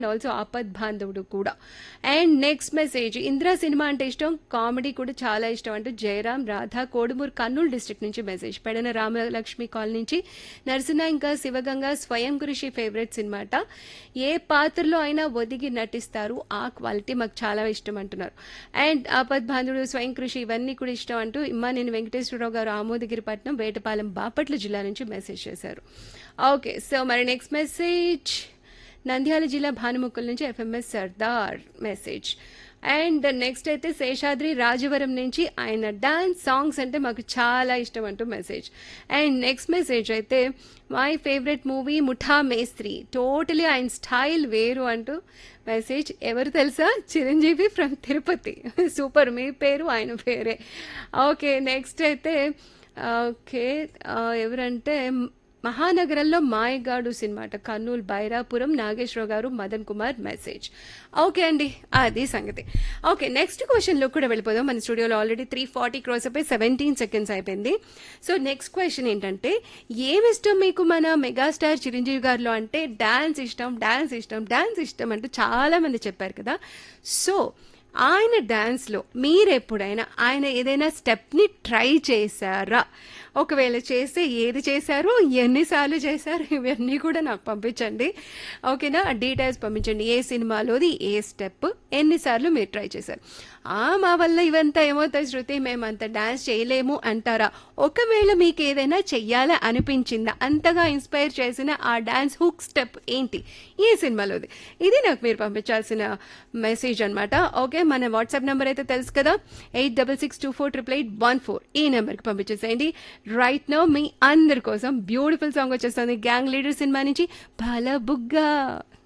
also Aapadbandhavudu కూడా and next message Indira cinema అంటే ఇష్టం కామెడీ కూడా చాలా ఇష్టం అంటూ జయరాం రాధా కోడుమూరు కర్నూలు డిస్ట్రిక్ట్ నుంచి మెసేజ్ పెడన రామలక్ష్మి కాల్ నుంచి నరసింహ ఇంకా శివగంగ స్వయం కృషి ఫేవరెట్ సినిమా అట ఏ పాత్రలో అయినా ఒదిగి నటిస్తారు ఆ క్వాలిటీ మాకు చాలా ఇష్టం అంటున్నారు అండ్ ఆపద్ బాంధవుడు స్వయం కృషి ఇవన్నీ కూడా ఇష్టం అంటూ ఇమ్మా నేను వెంకటేశ్వరరావు గారు ఆమోదగిరిపట్నం వేటపాలెం బాపట్ల జిల్లా నుంచి మెసేజ్ చేశారు ఓకే సో మరి నెక్స్ట్ మెసేజ్ నంద్యాల జిల్లా భానుముక్కల నుంచి FMS Sardar message and next అయితే శేషాద్రి రాజవరం నుంచి ఆయన డాన్స్ సాంగ్స్ అంటే మాకు చాలా ఇష్టం అంటూ మెసేజ్ అండ్ నెక్స్ట్ మెసేజ్ అయితే my favourite movie Muta Mestri totally ఆయన స్టైల్ వేరు అంటూ మెసేజ్ ఎవరు తెలుసా చిరంజీవి ఫ్రమ్ తిరుపతి సూపర్ మీ పేరు ఆయన పేరే ఓకే నెక్స్ట్ అయితే ఓకే ఎవరంటే మహానగరంలో మాయగాడు సినిమా అట కర్నూలు బైరాపురం నాగేశ్వరరావు గారు మదన్ కుమార్ మెసేజ్ ఓకే అండి అది సంగతి ఓకే నెక్స్ట్ క్వశ్చన్లో కూడా వెళ్ళిపోదాం మన స్టూడియోలో ఆల్రెడీ త్రీ ఫార్టీ క్రోస్ అయిపోయి సెవెంటీన్ సెకండ్స్ అయిపోయింది సో నెక్స్ట్ క్వశ్చన్ ఏంటంటే ఏమి ఇష్టం మీకు మన మెగాస్టార్ చిరంజీవి గారిలో అంటే డాన్స్ ఇష్టం డాన్స్ ఇష్టం డాన్స్ ఇష్టం అంటూ చాలా మంది చెప్పారు కదా సో ఆయన డాన్స్లో మీరు ఎప్పుడైనా ఆయన ఏదైనా స్టెప్ని ట్రై చేశారా ఒకవేళ చేస్తే ఏది చేశారు ఎన్నిసార్లు చేశారు ఇవన్నీ కూడా నాకు పంపించండి ఓకేనా డీటెయిల్స్ పంపించండి ఏ సినిమాలోది ఏ స్టెప్ ఎన్నిసార్లు మీరు ట్రై చేశారు ఆ మా వల్ల ఇవంతా ఏమవుతాయి శృతి మేము అంత డాన్స్ చేయలేము అంటారా ఒకవేళ మీకు ఏదైనా చెయ్యాలా అనిపించిందా అంతగా ఇన్స్పైర్ చేసిన ఆ డాన్స్ హుక్ స్టెప్ ఏంటి ఈ సినిమాలోది ఇది నాకు మీరు పంపించాల్సిన మెసేజ్ అనమాట ఓకే మన వాట్సాప్ నెంబర్ అయితే తెలుసు కదా eight double six two four triple eight one four ఈ నెంబర్కి పంపించేసేయండి రైట్ నో మీ అందరి కోసం బ్యూటిఫుల్ సాంగ్ వచ్చేస్తుంది గ్యాంగ్ లీడర్ సినిమా నుంచి బాల బుగ్గా